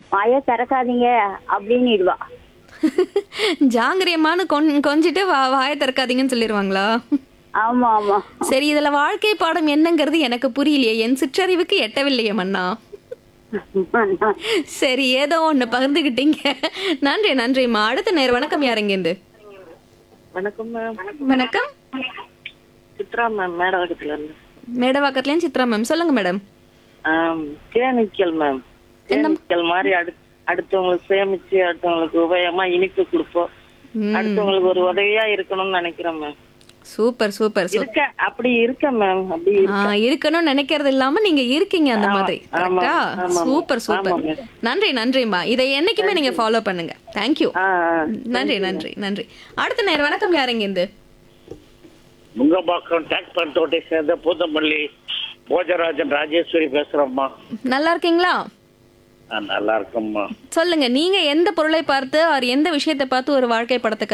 வாயை திறக்காதீங்க அப்படின்னுடுவா ஜாங்கிரியமான கொன் கொஞ்சிட்டு வா வாயை திறக்காதீங்கன்னு சொல்லிடுவாங்களா ஆமா ஆமா சரி இதுல வாழ்க்கை பாடம் என்னங்கிறது எனக்கு புரியலையே என் சிற்றறிவுக்கு எட்டவில்லையே மன்னா சரி ஏதோ ஒண்ணு பகிர்ந்துகிட்டீங்க நன்றி நன்றிம்மா அடுத்த நேர் வணக்கம் யாருங்கேந்து வணக்கம் மேம் வணக்கம் சித்ரா மேம் மேடவகத்துல இருந்து மேடவாக்கத்துலேயும் சித்ரா மேம் சொல்லுங்க மேடம் ஆம், தேனீக்கள் மேம் தேனீக்கள் மாதிரி அடு அடுத்தவங்களுக்கு சேமிச்சு அடுத்தவங்களுக்கு உபயோகமா இனிப்பு கொடுப்போம் அடுத்தவங்களுக்கு ஒரு உதவியா இருக்கணும்னு நினைக்கிறேன் மேம் சூப்பர் சூப்பர் சூப்பர் இருக்க அப்படி இருக்க மேம் அப்படி ஆ, இருக்கணும்னு நினைக்கிறது இல்லாம நீங்க இருக்கீங்க அந்த மாதிரி ஆமா, கரெக்டா ஆமா, சூப்பர் சூப்பர் ஆமா, ma'am. நன்றி நன்றிம்மா இதை என்னைக்குமே நீங்க ஃபாலோ பண்ணுங்க தேங்க்யூ ஆ, ஆ. நன்றி நன்றி நன்றி அடுத்த நேரம் வணக்கம் யாருங்க இருந்து முங்கம்பாக்கம் டேக் பண்றோட்டை சேர்ந்த பூந்தமல்லி போஜராஜன் ராஜேஸ்வரி பேசுறோம்மா நல்லா இருக்கீங்களா நான் நல்லா இருக்கேம்மா சொல்லுங்க நீங்க எந்த பொருளை பார்த்து அவர் எந்த விஷயத்தை பார்த்து ஒரு வாழ்க்கை படத்தை